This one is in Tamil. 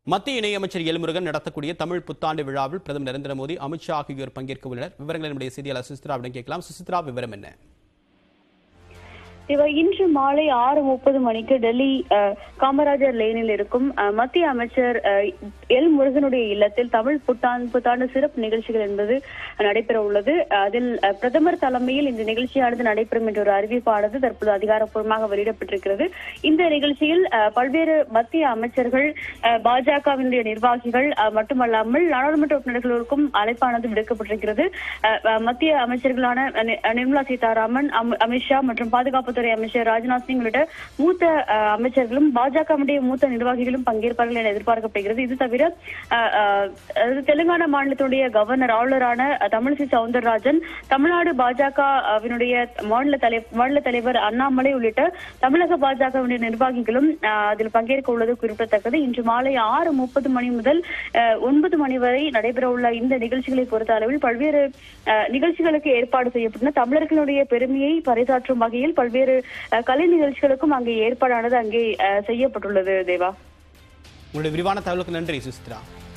மத்திய இணையமைச்சர் எல்முருகன் நடத்தக்கூடிய தமிழ் புத்தாண்டு விழாவில் பிரதமர் நரேந்திர மோடி அமித்ஷா ஆகியோர் பங்கேற்க உள்ளனர் விவரங்களை நம்முடைய செய்தியாளர் சுசித்ராவிடம் கேட்கலாம் சுசித்ரா விவரம் என்ன இவர் இன்று மாலை ஆறு முப்பது மணிக்கு டெல்லி அஹ், காமராஜர் லேனில் இருக்கும் அஹ், மத்திய அமைச்சர் அஹ், எல் முருகனுடைய இல்லத்தில் தமிழ் புத்தாண்டு புத்தாண்டு சிறப்பு நிகழ்ச்சிகள் என்பது நடைபெற உள்ளது அதில் அஹ், பிரதமர் தலைமையில் இந்த நிகழ்ச்சியானது நடைபெறும் என்ற ஒரு அறிவிப்பானது தற்போது அதிகாரப்பூர்வமாக வெளியிடப்பட்டிருக்கிறது இந்த நிகழ்ச்சியில் அஹ், பல்வேறு மத்திய அமைச்சர்கள் அஹ், பாஜகவினுடைய நிர்வாகிகள் அஹ், மட்டுமல்லாமல் நாடாளுமன்ற உறுப்பினர்களுக்கும் அழைப்பானது விடுக்கப்பட்டிருக்கிறது அஹ், அஹ், மத்திய அமைச்சர்களான நி- நிர்மலா சீதாராமன் அம்- அமித்ஷா மற்றும் பாதுகாப்புத்துறை அமைச்சர் ராஜ்நாத் சிங் உள்ளிட்ட மூத்த அஹ், அமைச்சர்களும் பாஜகவுடைய மூத்த நிர்வாகிகளும் பங்கேற்பார்கள் என எதிர்பார்க்கப்படுகிறது இது தவிர அஹ், அஹ், அதாவது தெலுங்கானா மாநிலத்துடைய கவர்னர் ஆளுநரான அஹ், தமிழிசை சவுந்தரராஜன் தமிழ்நாடு பாஜகவினுடைய மாநில தலை மாநில தலைவர் அண்ணாமலை உள்ளிட்ட தமிழக பாஜகவினுடைய நிர்வாகிகளும் அஹ், அதில் பங்கேற்க உள்ளது குறிப்பிடத்தக்கது இன்று மாலை ஆறு முப்பது மணி முதல் அஹ், ஒன்பது மணி வரை நடைபெற உள்ள இந்த நிகழ்ச்சிகளை பொறுத்த அளவில் பல்வேறு அஹ், நிகழ்ச்சிகளுக்கு ஏற்பாடு செய்யப்பட்டன தமிழர்களுடைய பெருமையை பறைசாற்றும் வகையில் பல்வேறு அஹ், கலை நிகழ்ச்சிகளுக்கும் அங்கே ஏற்பாடானது அங்கே அஹ், செய்யப்பட்டுள்ளது தேவா உங்களுடைய விரிவான தகவலுக்கு நன்றி சுசித்ரா